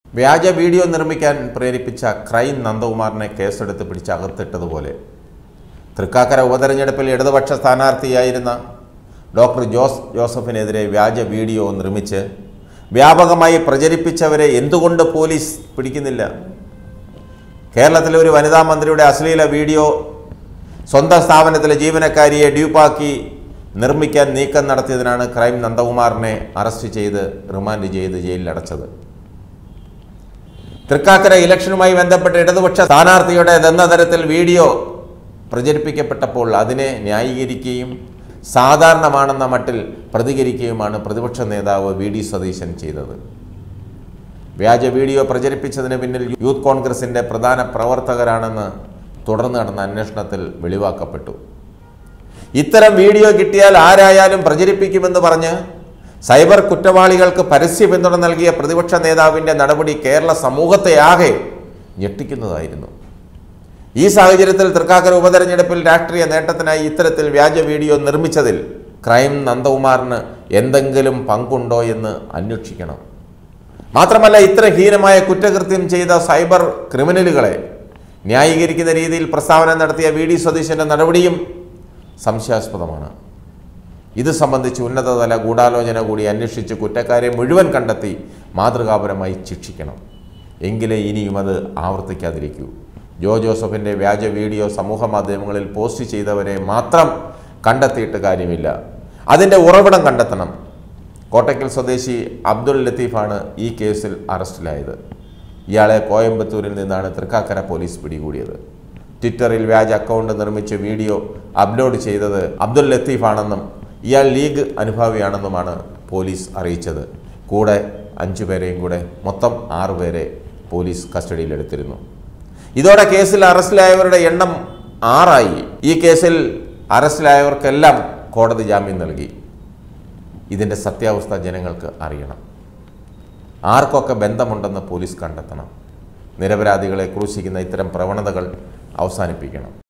വ്യാജ വീഡിയോ നിർമ്മിക്കാൻ പ്രേരിപ്പിച്ച ക്രൈം നന്ദകുമാറിനെ കേസെടുത്ത് പിടിച്ച് അകത്തിട്ടതുപോലെ തൃക്കാക്കര ഉപതെരഞ്ഞെടുപ്പിൽ ഇടതുപക്ഷ സ്ഥാനാർത്ഥിയായിരുന്ന ഡോക്ടർ ജോസ് ജോസഫിനെതിരെ വ്യാജ വീഡിയോ നിർമ്മിച്ച് വ്യാപകമായി പ്രചരിപ്പിച്ചവരെ എന്തുകൊണ്ട് പോലീസ് പിടിക്കുന്നില്ല കേരളത്തിലെ ഒരു വനിതാ മന്ത്രിയുടെ അശ്ലീല വീഡിയോ സ്വന്തം സ്ഥാപനത്തിലെ ജീവനക്കാരിയെ ഡ്യൂപ്പാക്കി നിർമ്മിക്കാൻ നീക്കം നടത്തിയതിനാണ് ക്രൈം നന്ദകുമാറിനെ അറസ്റ്റ് ചെയ്ത് റിമാൻഡ് ചെയ്ത് ജയിലിലടച്ചത് തൃക്കാക്കര ഇലക്ഷനുമായി ബന്ധപ്പെട്ട് ഇടതുപക്ഷ സ്ഥാനാർത്ഥിയുടെ എന്ന തരത്തിൽ വീഡിയോ പ്രചരിപ്പിക്കപ്പെട്ടപ്പോൾ അതിനെ ന്യായീകരിക്കുകയും സാധാരണമാണെന്ന മട്ടിൽ പ്രതികരിക്കുകയുമാണ് പ്രതിപക്ഷ നേതാവ് വി ഡി സതീശൻ ചെയ്തത് വ്യാജ വീഡിയോ പ്രചരിപ്പിച്ചതിന് പിന്നിൽ യൂത്ത് കോൺഗ്രസിൻ്റെ പ്രധാന പ്രവർത്തകരാണെന്ന് തുടർന്ന് നടന്ന അന്വേഷണത്തിൽ വെളിവാക്കപ്പെട്ടു ഇത്തരം വീഡിയോ കിട്ടിയാൽ ആരായാലും പ്രചരിപ്പിക്കുമെന്ന് പറഞ്ഞ് സൈബർ കുറ്റവാളികൾക്ക് പരസ്യ പിന്തുണ നൽകിയ പ്രതിപക്ഷ നേതാവിൻ്റെ നടപടി കേരള സമൂഹത്തെയാകെ ഞെട്ടിക്കുന്നതായിരുന്നു ഈ സാഹചര്യത്തിൽ തൃക്കാക്കര ഉപതെരഞ്ഞെടുപ്പിൽ രാഷ്ട്രീയ നേട്ടത്തിനായി ഇത്തരത്തിൽ വ്യാജ വീഡിയോ നിർമ്മിച്ചതിൽ ക്രൈം നന്ദകുമാറിന് എന്തെങ്കിലും പങ്കുണ്ടോ എന്ന് അന്വേഷിക്കണം മാത്രമല്ല ഇത്ര ഹീനമായ കുറ്റകൃത്യം ചെയ്ത സൈബർ ക്രിമിനലുകളെ ന്യായീകരിക്കുന്ന രീതിയിൽ പ്രസ്താവന നടത്തിയ വി ഡി സതീശൻ്റെ നടപടിയും സംശയാസ്പദമാണ് ഇത് സംബന്ധിച്ച് ഉന്നതതല ഗൂഢാലോചന കൂടി അന്വേഷിച്ച് കുറ്റക്കാരെ മുഴുവൻ കണ്ടെത്തി മാതൃകാപരമായി ശിക്ഷിക്കണം എങ്കിലേ ഇനിയും അത് ആവർത്തിക്കാതിരിക്കൂ ജോ ജോസഫിൻ്റെ വ്യാജ വീഡിയോ സമൂഹ മാധ്യമങ്ങളിൽ പോസ്റ്റ് ചെയ്തവരെ മാത്രം കണ്ടെത്തിയിട്ട് കാര്യമില്ല അതിൻ്റെ ഉറവിടം കണ്ടെത്തണം കോട്ടയ്ക്കൽ സ്വദേശി അബ്ദുൾ ലത്തീഫാണ് ഈ കേസിൽ അറസ്റ്റിലായത് ഇയാളെ കോയമ്പത്തൂരിൽ നിന്നാണ് തൃക്കാക്കര പോലീസ് പിടികൂടിയത് ട്വിറ്ററിൽ വ്യാജ അക്കൗണ്ട് നിർമ്മിച്ച് വീഡിയോ അപ്ലോഡ് ചെയ്തത് അബ്ദുൾ ലത്തീഫാണെന്നും ഇയാൾ ലീഗ് അനുഭാവിയാണെന്നുമാണ് പോലീസ് അറിയിച്ചത് കൂടെ അഞ്ചു പേരെയും കൂടെ മൊത്തം ആറു പേരെ പോലീസ് കസ്റ്റഡിയിലെടുത്തിരുന്നു ഇതോടെ കേസിൽ അറസ്റ്റിലായവരുടെ എണ്ണം ആറായി ഈ കേസിൽ അറസ്റ്റിലായവർക്കെല്ലാം കോടതി ജാമ്യം നൽകി ഇതിൻ്റെ സത്യാവസ്ഥ ജനങ്ങൾക്ക് അറിയണം ആർക്കൊക്കെ ബന്ധമുണ്ടെന്ന് പോലീസ് കണ്ടെത്തണം നിരപരാധികളെ ക്രൂശിക്കുന്ന ഇത്തരം പ്രവണതകൾ അവസാനിപ്പിക്കണം